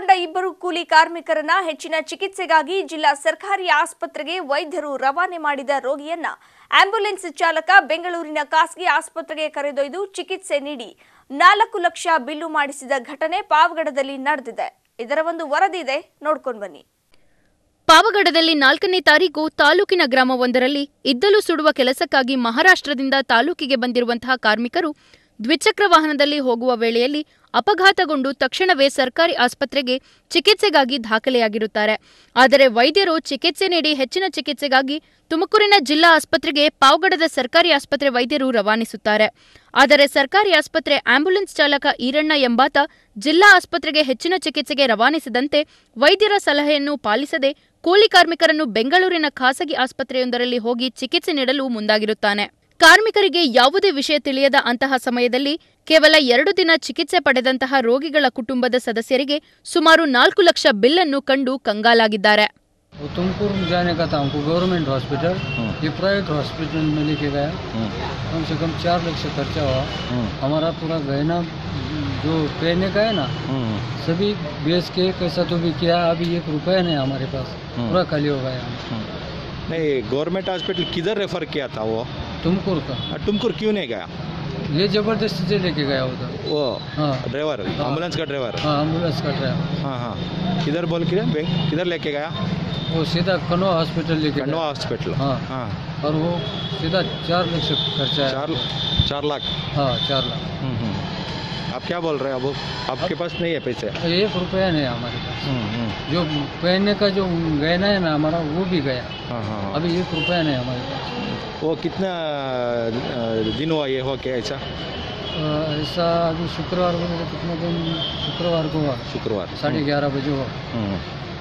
ಗಾಯಗೊಂಡ ಇಬ್ಬರು ಕೂಲಿ ಕಾರ್ಮಿಕರನ್ನ ಹೆಚ್ಚಿನ ಚಿಕಿತ್ಸೆಗಾಗಿ ಜಿಲ್ಲಾ ಸರ್ಕಾರಿ ಆಸ್ಪತ್ರೆಗೆ ವೈದ್ಯರು ರವಾನೆ ಮಾಡಿದ ರೋಗಿಯನ್ನ ಆಂಬ್ಯುಲೆನ್ಸ್ ಚಾಲಕ ಬೆಂಗಳೂರಿನ ಖಾಸಗಿ ಆಸ್ಪತ್ರೆಗೆ ಕರೆದೊಯ್ದು ಚಿಕಿತ್ಸೆ ನೀಡಿ ನಾಲ್ಕು ಲಕ್ಷ ಬಿಲ್ಲು ಮಾಡಿಸಿದ ಘಟನೆ ಪಾವಗಡದಲ್ಲಿ ನಡೆದಿದೆ ಇದರ ಒಂದು ವರದಿ ಇದೆ ನೋಡ್ಕೊಂಡು ಬನ್ನಿ ಪಾವಗಡದಲ್ಲಿ ನಾಲ್ಕನೇ ತಾರೀಕು ತಾಲೂಕಿನ ಗ್ರಾಮವೊಂದರಲ್ಲಿ ಇದ್ದಲು ಸುಡುವ ಕೆಲಸಕ್ಕಾಗಿ ಮಹಾರಾಷ್ಟ್ರದಿಂದ ತಾಲೂಕಿಗೆ ಬಂದಿರುವಂತಹ ಕಾರ್ಮಿಕರು ದ್ವಿಚಕ್ರ ವಾಹನದಲ್ಲಿ ಹೋಗುವ ವೇಳೆಯಲ್ಲಿ ಅಪಘಾತಗೊಂಡು ತಕ್ಷಣವೇ ಸರ್ಕಾರಿ ಆಸ್ಪತ್ರೆಗೆ ಚಿಕಿತ್ಸೆಗಾಗಿ ದಾಖಲೆಯಾಗಿರುತ್ತಾರೆ ಆದರೆ ವೈದ್ಯರು ಚಿಕಿತ್ಸೆ ನೀಡಿ ಹೆಚ್ಚಿನ ಚಿಕಿತ್ಸೆಗಾಗಿ ತುಮಕೂರಿನ ಜಿಲ್ಲಾ ಆಸ್ಪತ್ರೆಗೆ ಪಾವಗಡದ ಸರ್ಕಾರಿ ಆಸ್ಪತ್ರೆ ವೈದ್ಯರು ರವಾನಿಸುತ್ತಾರೆ ಆದರೆ ಸರ್ಕಾರಿ ಆಸ್ಪತ್ರೆ ಆಂಬ್ಯುಲೆನ್ಸ್ ಚಾಲಕ ಈರಣ್ಣ ಎಂಬಾತ ಜಿಲ್ಲಾ ಆಸ್ಪತ್ರೆಗೆ ಹೆಚ್ಚಿನ ಚಿಕಿತ್ಸೆಗೆ ರವಾನಿಸಿದಂತೆ ವೈದ್ಯರ ಸಲಹೆಯನ್ನು ಪಾಲಿಸದೆ ಕೂಲಿ ಕಾರ್ಮಿಕರನ್ನು ಬೆಂಗಳೂರಿನ ಖಾಸಗಿ ಆಸ್ಪತ್ರೆಯೊಂದರಲ್ಲಿ ಹೋಗಿ ಚಿಕಿತ್ಸೆ ನೀಡಲು ಮುಂದಾಗಿರುತ್ತಾನೆ ಕಾರ್ಮಿಕರಿಗೆ ಯಾವುದೇ ವಿಷಯ ತಿಳಿಯದ ಅಂತಹ ಸಮಯದಲ್ಲಿ ಕೇವಲ ಎರಡು ದಿನ ಚಿಕಿತ್ಸೆ ಪಡೆದಂತಹ ರೋಗಿಗಳ ಕುಟುಂಬದ ಸದಸ್ಯರಿಗೆ ಸುಮಾರು ನಾಲ್ಕು ಲಕ್ಷ ಬಿಲ್ ಅನ್ನು ಕಂಡು ಕಂಗಾಲಾಗಿದ್ದಾರೆ वो तुमकुर जाने का था हमको गवर्नमेंट हॉस्पिटल ये प्राइवेट हॉस्पिटल में लेके गया कम से कम चार लाख से खर्चा हुआ हमारा पूरा गहना जो पहनने का है ना सभी बेच के कैसा तो भी किया अभी एक रुपया नहीं हमारे पास पूरा खाली हो गया नहीं गवर्नमेंट हॉस्पिटल किधर रेफर किया था वो तुमकुर का तुमकुर क्यों नहीं गया ये जबरदस्ती से लेके गया उधर वो हाँ ड्राइवर एम्बुलेंस का ड्राइवर हाँ एम्बुलेंस का ड्राइवर हाँ हाँ किधर बोल के बैंक किधर लेके गया वो सीधा कनवा हॉस्पिटल लेके खंडवा गया हॉस्पिटल हाँ हाँ और वो सीधा चार लाख से खर्चा है चार चार लाख हाँ चार लाख हम्म, हम्म। आप क्या बोल रहे हैं अब आपके पास नहीं है पैसे एक रुपया नहीं है हमारे पास हम्म, हम्म। जो पहनने का जो गहना है ना हमारा वो भी गया हाँ हाँ हाँ। अभी एक रुपया नहीं हमारे पास वो कितना अ, दिन हुआ ये हो क्या ऐसा अ, ऐसा अभी शुक्रवार को मेरे कितने दिन शुक्रवार को हुआ शुक्रवार साढ़े ग्यारह बजे हुआ हम्म,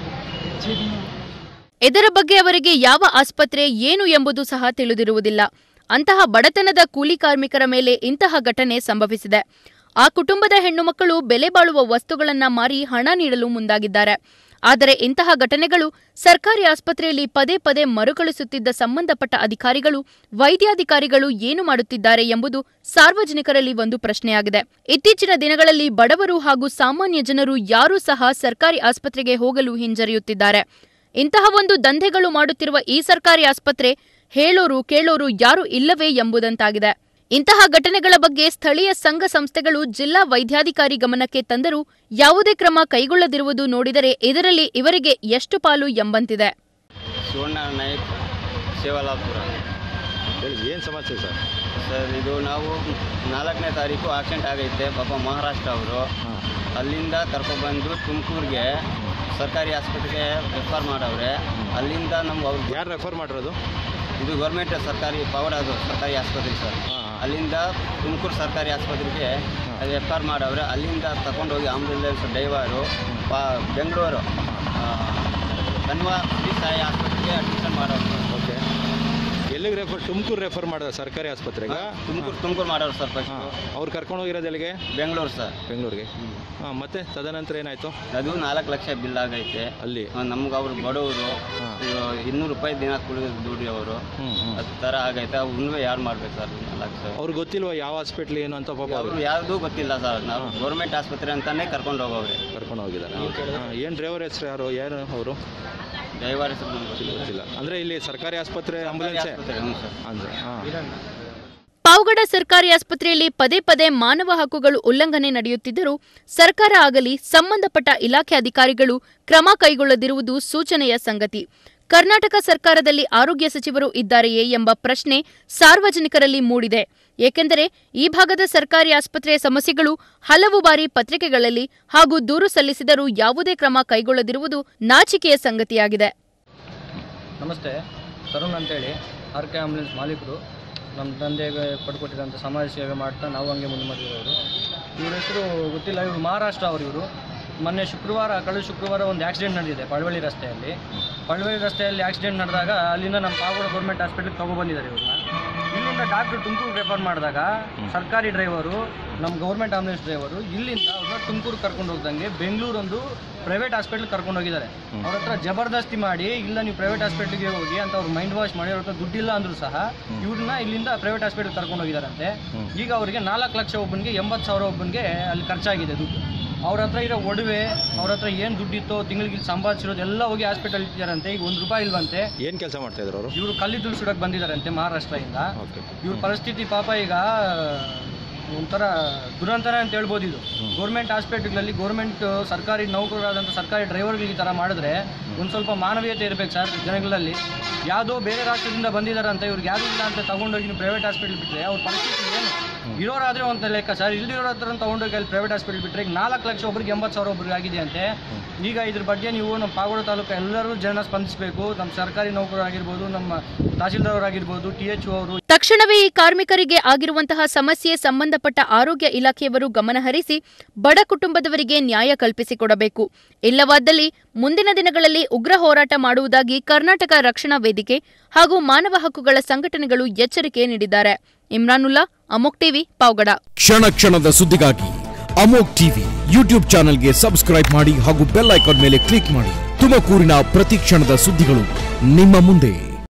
ಇದರ ಬಗ್ಗೆ ಅವರಿಗೆ ಯಾವ ಆಸ್ಪತ್ರೆ ಏನು ಎಂಬುದು ಸಹ ತಿಳಿದಿರುವುದಿಲ್ಲ ಅಂತಹ ಬಡತನದ ಕೂಲಿ ಕಾರ್ಮಿಕರ ಮೇಲೆ ಇಂತಹ ಘಟನೆ ಸಂಭವಿಸಿದೆ ಆ ಕುಟುಂಬದ ಹೆಣ್ಣು ಮಕ್ಕಳು ಬೆಲೆ ಬಾಳುವ ವಸ್ತುಗಳನ್ನ ಮಾರಿ ಹಣ ನೀಡಲು ಮುಂದಾಗಿದ್ದಾರೆ ಆದರೆ ಇಂತಹ ಘಟನೆಗಳು ಸರ್ಕಾರಿ ಆಸ್ಪತ್ರೆಯಲ್ಲಿ ಪದೇ ಪದೇ ಮರುಕಳಿಸುತ್ತಿದ್ದ ಸಂಬಂಧಪಟ್ಟ ಅಧಿಕಾರಿಗಳು ವೈದ್ಯಾಧಿಕಾರಿಗಳು ಏನು ಮಾಡುತ್ತಿದ್ದಾರೆ ಎಂಬುದು ಸಾರ್ವಜನಿಕರಲ್ಲಿ ಒಂದು ಪ್ರಶ್ನೆಯಾಗಿದೆ ಇತ್ತೀಚಿನ ದಿನಗಳಲ್ಲಿ ಬಡವರು ಹಾಗೂ ಸಾಮಾನ್ಯ ಜನರು ಯಾರೂ ಸಹ ಸರ್ಕಾರಿ ಆಸ್ಪತ್ರೆಗೆ ಹೋಗಲು ಹಿಂಜರಿಯುತ್ತಿದ್ದಾರೆ ಇಂತಹ ಒಂದು ದಂಧೆಗಳು ಮಾಡುತ್ತಿರುವ ಈ ಸರ್ಕಾರಿ ಆಸ್ಪತ್ರೆ ಹೇಳೋರು ಕೇಳೋರು ಯಾರೂ ಇಲ್ಲವೇ ಎಂಬುದಂತಾಗಿದೆ ಇಂತಹ ಘಟನೆಗಳ ಬಗ್ಗೆ ಸ್ಥಳೀಯ ಸಂಘ ಸಂಸ್ಥೆಗಳು ಜಿಲ್ಲಾ ವೈದ್ಯಾಧಿಕಾರಿ ಗಮನಕ್ಕೆ ತಂದರೂ ಯಾವುದೇ ಕ್ರಮ ಕೈಗೊಳ್ಳದಿರುವುದು ನೋಡಿದರೆ ಇದರಲ್ಲಿ ಇವರಿಗೆ ಎಷ್ಟು ಪಾಲು ಎಂಬಂತಿದೆ ಸುವರ್ಣ ನಾಯಕ್ ಸೇವಲಾಪುರ ಹೇಳಿ ಏನು ಸಮಸ್ಯೆ ಸರ್ ಸರ್ ಇದು ನಾವು ನಾಲ್ಕನೇ ತಾರೀಕು ಆಕ್ಸಿಡೆಂಟ್ ಆಗೈತೆ ಪಾಪ ಮಹಾರಾಷ್ಟ್ರ ಅವರು ಹಾಂ ಅಲ್ಲಿಂದ ಕರ್ಕೊಬಂದು ತುಮಕೂರಿಗೆ ಸರ್ಕಾರಿ ಆಸ್ಪತ್ರೆಗೆ ರೆಫರ್ ಮಾಡವ್ರೆ ಅಲ್ಲಿಂದ ನಮ್ಗೆ ಅವ್ರು ಯಾರು ರೆಫರ್ ಮಾಡಿರೋದು ಇದು ಗೌರ್ಮೆಂಟ್ ಸರ್ಕಾರಿ ಪವರ್ ಅದು ಸರ್ಕಾರಿ ಆಸ್ಪತ್ರೆ ಸರ್ ಹಾಂ ಅಲ್ಲಿಂದ ತುಮಕೂರು ಸರ್ಕಾರಿ ಆಸ್ಪತ್ರೆಗೆ ರೆಫರ್ ಮಾಡವ್ರೆ ಅಲ್ಲಿಂದ ತಗೊಂಡೋಗಿ ಆಂಬುಲೆನ್ಸ್ ಡ್ರೈವರು ಪಾ ಬೆಂಗಳೂರು ಕನ್ವಾ ಶ್ರೀ ಸಾಯಿ ಆಸ್ಪತ್ರೆಗೆ ಅಡ್ಮಿಷನ್ ಮಾಡವ್ರು ಓಕೆ ಎಲ್ಲಿಗೆ ರೆಫರ್ ತುಮಕೂರು ರೆಫರ್ ಮಾಡಿದ ಸರ್ಕಾರಿ ಆಸ್ಪತ್ರೆಗೆ ತುಮಕೂರು ತುಮಕೂರು ಮಾಡವ್ರು ಸರ್ ಫಸ್ಟ್ ಹಾಂ ಅವ್ರು ಕರ್ಕೊಂಡು ಹೋಗಿರೋದು ಎಲ್ಲಿಗೆ ಬೆಂಗಳೂರು ಸರ್ ಬೆಂಗಳೂರಿಗೆ ಹಾಂ ಮತ್ತೆ ತದನಂತರ ಏನಾಯಿತು ಅದು ನಾಲ್ಕು ಲಕ್ಷ ಬಿಲ್ ಆಗೈತೆ ಅಲ್ಲಿ ನಮ್ಗೆ ಅವ್ರು ಬಡವರು ಹಾಂ. ಇನ್ನೂರು ರೂಪಾಯಿ ದಿನ ಕುಡಿದು ದುಡ್ಡು ಅವರು ಹ್ಞೂ ಹ್ಞೂ ಅದು ಥರ ಆಗೈತೆ ಅವ್ನು ಯಾರು ಮಾಡ್ಬೇಕು ಸರ್ ನಾಲ್ಕು ಸಾವಿರ ಅವ್ರಿಗೆ ಗೊತ್ತಿಲ್ವಾ ಯಾವ ಹಾಸ್ಪಿಟ್ಲ್ ಏನು ಅಂತ ಪಾಪ ಅವರು ಯಾವುದೂ ಗೊತ್ತಿಲ್ಲ ಸರ್ ನಾವು ಗೌರ್ಮೆಂಟ್ ಆಸ್ಪತ್ರೆ ಅಂತಾನೆ ಕರ್ಕೊಂಡು ಹೋಗವ್ರೆ ಕರ್ಕೊಂಡು ಹೋಗಿದ್ದಾರೆ ಏನು ಡ್ರೈವರ್ ಹೆಸರು ಯಾರು ಯಾರು ಅವರು ದಯವಾರ ಹೆಸರು ನಮ್ಗೆ ಗೊತ್ತಿಲ್ಲ. ಗೊತ್ತಿಲ್ಲ ಅಂದರೆ ಇಲ್ಲಿ ಸರ್ಕಾರಿ ಆಸ್ಪತ್ರೆ ಆಂಬುಲೆನ್ಸೇ ಆಸ್ಪತ್ರೆ ಹ್ಞೂ ಸರ್ ಅಂದರೆ ಹಾಂ ಪಾವಗಡ ಸರ್ಕಾರಿ ಆಸ್ಪತ್ರೆಯಲ್ಲಿ ಪದೇ ಪದೇ ಮಾನವ ಹಕ್ಕುಗಳು ಉಲ್ಲಂಘನೆ ನಡೆಯುತ್ತಿದ್ದರೂ ಸರ್ಕಾರ ಆಗಲಿ ಸಂಬಂಧಪಟ್ಟ ಇಲಾಖೆ ಅಧಿಕಾರಿಗಳು ಕ್ರಮ ಕೈಗೊಳ್ಳದಿರುವುದು ಸೂಚನೆಯ ಸಂಗತಿ ಕರ್ನಾಟಕ ಸರ್ಕಾರದಲ್ಲಿ ಆರೋಗ್ಯ ಸಚಿವರು ಇದ್ದಾರೆಯೇ ಎಂಬ ಪ್ರಶ್ನೆ ಸಾರ್ವಜನಿಕರಲ್ಲಿ ಮೂಡಿದೆ ಏಕೆಂದರೆ ಈ ಭಾಗದ ಸರ್ಕಾರಿ ಆಸ್ಪತ್ರೆಯ ಸಮಸ್ಯೆಗಳು ಹಲವು ಬಾರಿ ಪತ್ರಿಕೆಗಳಲ್ಲಿ ಹಾಗೂ ದೂರು ಸಲ್ಲಿಸಿದರೂ ಯಾವುದೇ ಕ್ರಮ ಕೈಗೊಳ್ಳದಿರುವುದು ನಾಚಿಕೆಯ ಸಂಗತಿಯಾಗಿದೆ ನಮಸ್ತೆ ತರುಣ್ ಅಂತೇಳಿ ಆರ್ ಕೆ ಆಂಬುಲೆನ್ಸ್ ಮಾಲೀಕರು ನಮ್ಮ ತಂದೆಗೆ ಪಡ್ಕೊಟ್ಟಿರೋಂಥ ಸಮಾಜ ಸೇವೆ ಮಾಡ್ತಾ ನಾವು ಹಂಗೆ ಮುಂದುವರೆದಿರೋರು ಇವ್ರ ಹೆಸರು ಗೊತ್ತಿಲ್ಲ ಇವರು ಮಹಾರಾಷ್ಟ್ರ ಅವರು ಇವರು ಮೊನ್ನೆ ಶುಕ್ರವಾರ ಕಳೆದ ಶುಕ್ರವಾರ ಒಂದು ಆಕ್ಸಿಡೆಂಟ್ ನಡೆದಿದೆ ಪಳವಳ್ಳಿ ರಸ್ತೆಯಲ್ಲಿ ಪಳವಳ್ಳಿ ರಸ್ತೆಯಲ್ಲಿ ಆಕ್ಸಿಡೆಂಟ್ ನಡೆದಾಗ ಅಲ್ಲಿಂದ ನಮ್ಮ ಪಾವಗಡ ಗೌರ್ಮೆಂಟ್ ಹಾಸ್ಪಿಟ್ಲಿಗೆ ತಗೊಬಂದಿದ್ದಾರೆ ಇವ್ರನ್ನ ಇಲ್ಲಿಂದ ಡಾಕ್ಟ್ರು ತುಮಕೂರು ರೆಫರ್ ಮಾಡಿದಾಗ ಸರ್ಕಾರಿ ಡ್ರೈವರು ನಮ್ಮ ಗೌರ್ಮೆಂಟ್ ಆಂಬುಲೆನ್ಸ್ ಡ್ರೈವರು ಇಲ್ಲಿಂದ ಅವ್ರನ್ನ ತುಮಕೂರು ಕರ್ಕೊಂಡು ಹೋಗ್ದಂಗೆ ಬೆಂಗಳೂರೊಂದು ಪ್ರೈವೇಟ್ ಹಾಸ್ಪಿಟ್ಲ್ ಕರ್ಕೊಂಡು ಹೋಗಿದ್ದಾರೆ ಅವ್ರ ಹತ್ರ ಜಬರ್ದಸ್ತಿ ಮಾಡಿ ಇಲ್ಲ ನೀವು ಪ್ರೈವೇಟ್ ಹಾಸ್ಪಿಟ್ಲಿಗೆ ಹೋಗಿ ಅಂತ ಅವ್ರು ಮೈಂಡ್ ವಾಶ್ ಮಾಡಿ ಅವ್ರ ಹತ್ರ ದುಡ್ಡಿಲ್ಲ ಅಂದ್ರೂ ಸಹ ಇವ್ರನ್ನ ಇಲ್ಲಿಂದ ಪ್ರೈವೇಟ್ ಹಾಸ್ಪಿಟಲ್ ಕರ್ಕೊಂಡು ಹೋಗಿದಾರಂತೆ ಈಗ ಅವರಿಗೆ ನಾಲ್ಕು ಲಕ್ಷ ಒಬ್ಬನಿಗೆ ಎಂಬತ್ತು ಸಾವಿರ ಒಬ್ಬನಿಗೆ ಅಲ್ಲಿ ಖರ್ಚಾಗಿದೆ ದುಡ್ಡು ಅವ್ರ ಹತ್ರ ಇರೋ ಒಡವೆ ಅವ್ರ ಹತ್ರ ಏನು ದುಡ್ಡಿತ್ತೋ ತಿಂಗಳಿಗೆ ಸಂಪಾದಿಸಿರೋದು ಎಲ್ಲ ಹೋಗಿ ಹಾಸ್ಪಿಟಲ್ ಇಟ್ಟಿದ್ದಾರಂತೆ ಈಗ ಒಂದು ರೂಪಾಯಿ ಇಲ್ವಂತೆ ಏನು ಕೆಲಸ ಮಾಡ್ತಾ ಇದ್ರು ಅವರು ಇವರು ಕಲ್ಲಿದ್ದಲು ಸುಡಕ್ಕೆ ಬಂದಿದ್ದಾರಂತೆ ಮಹಾರಾಷ್ಟ್ರದಿಂದ ಓಕೆ ಇವ್ರ ಪರಿಸ್ಥಿತಿ ಪಾಪ ಈಗ ಒಂಥರ ದುರಂತನೇ ಅಂತ ಹೇಳ್ಬೋದು ಇದು ಗೌರ್ಮೆಂಟ್ ಹಾಸ್ಪಿಟ್ಲ್ಗಳಲ್ಲಿ ಗೌರ್ಮೆಂಟ್ ಸರ್ಕಾರಿ ನೌಕರರಾದಂಥ ಸರ್ಕಾರಿ ಡ್ರೈವರ್ಗಳಿಗೆ ಈ ಥರ ಮಾಡಿದ್ರೆ ಒಂದು ಸ್ವಲ್ಪ ಮಾನವೀಯತೆ ಇರಬೇಕು ಸರ್ ಜನಗಳಲ್ಲಿ ಯಾವುದೋ ಬೇರೆ ರಾಜ್ಯದಿಂದ ಬಂದಿದ್ದಾರಂತ ಇವ್ರಿಗೆ ಯಾವುದೂ ಇಲ್ಲ ಅಂತ ತಗೊಂಡೋಗಿ ನೀವು ಪ್ರೈವೇಟ್ ಹಾಸ್ಪಿಟಲ್ ಬಿಟ್ಟರೆ ಅವ್ರ ಪರಿಸ್ಥಿತಿ ಏನು ಇರೋರಾದ್ರೆ ಒಂದು ಲೆಕ್ಕ ಸರ್ ಇಲ್ದಿರೋರ ಹತ್ರ ತಗೊಂಡೋಗಿ ಅಲ್ಲಿ ಪ್ರೈವೇಟ್ ಹಾಸ್ಪಿಟಲ್ ಬಿಟ್ಟರೆ ಈಗ ನಾಲ್ಕು ಲಕ್ಷ ಒಬ್ರಿಗೆ ಎಂಬತ್ತು ಸಾವಿರ ಒಬ್ರಿಗೆ ಆಗಿದೆ ಅಂತೆ ಈಗ ಇದ್ರ ಬಗ್ಗೆ ನೀವು ನಮ್ಮ ಪಾಗೋಡು ತಾಲೂಕು ಎಲ್ಲರೂ ಜನ ಸ್ಪಂದಿಸಬೇಕು ನಮ್ಮ ಸರ್ಕಾರಿ ನೌಕರರಾಗಿರ್ಬೋದು ನಮ್ಮ ತಹಸೀಲ್ದಾರ್ ಆಗಿರ್ಬೋದು ಟಿ ಎಚ್ ಅವರು ತಕ್ಷಣವೇ ಈ ಕಾರ್ಮಿಕರಿಗೆ ಆಗಿರುವಂತಹ ಸಮಸ್ಯೆ ಸಂಬಂಧಪಟ್ಟ ಆರೋಗ್ಯ ಇಲಾಖೆಯವರು ಗಮನಹರಿಸಿ ಬಡ ಕುಟುಂಬದವರಿಗೆ ನ್ಯಾಯ ಕಲ್ಪಿಸಿಕೊಡಬೇಕು ಇಲ್ಲವಾದಲ್ಲಿ ಮುಂದಿನ ದಿನಗಳಲ್ಲಿ ಉಗ್ರ ಹೋರಾಟ ಮಾಡುವುದಾಗಿ ಕರ್ನಾಟಕ ರಕ್ಷಣಾ ವೇದಿಕೆ ಹಾಗೂ ಮಾನವ ಹಕ್ಕುಗಳ ಸಂಘಟನೆಗಳು ಎಚ್ಚರಿಕೆ ನೀಡಿದ್ದಾರೆ ಇಮ್ರಾನುಲ್ಲಾ ಅಮೋಕ್ ಟಿವಿ ಪಾವಗಡ ಕ್ಷಣ ಕ್ಷಣದ ಸುದ್ದಿಗಾಗಿ ಅಮೋಕ್ ಟಿವಿ ಯೂಟ್ಯೂಬ್ ಚಾನೆಲ್ಗೆ ಸಬ್ಸ್ಕ್ರೈಬ್ ಮಾಡಿ ಹಾಗೂ ಬೆಲ್ ಐಕಾನ್ ಮೇಲೆ ಕ್ಲಿಕ್ ಮಾಡಿ ತುಮಕೂರಿನ ಪ್ರತಿ ಕ್ಷಣದ ಸುದ್ದಿಗಳು ನಿಮ್ಮ ಮುಂದೆ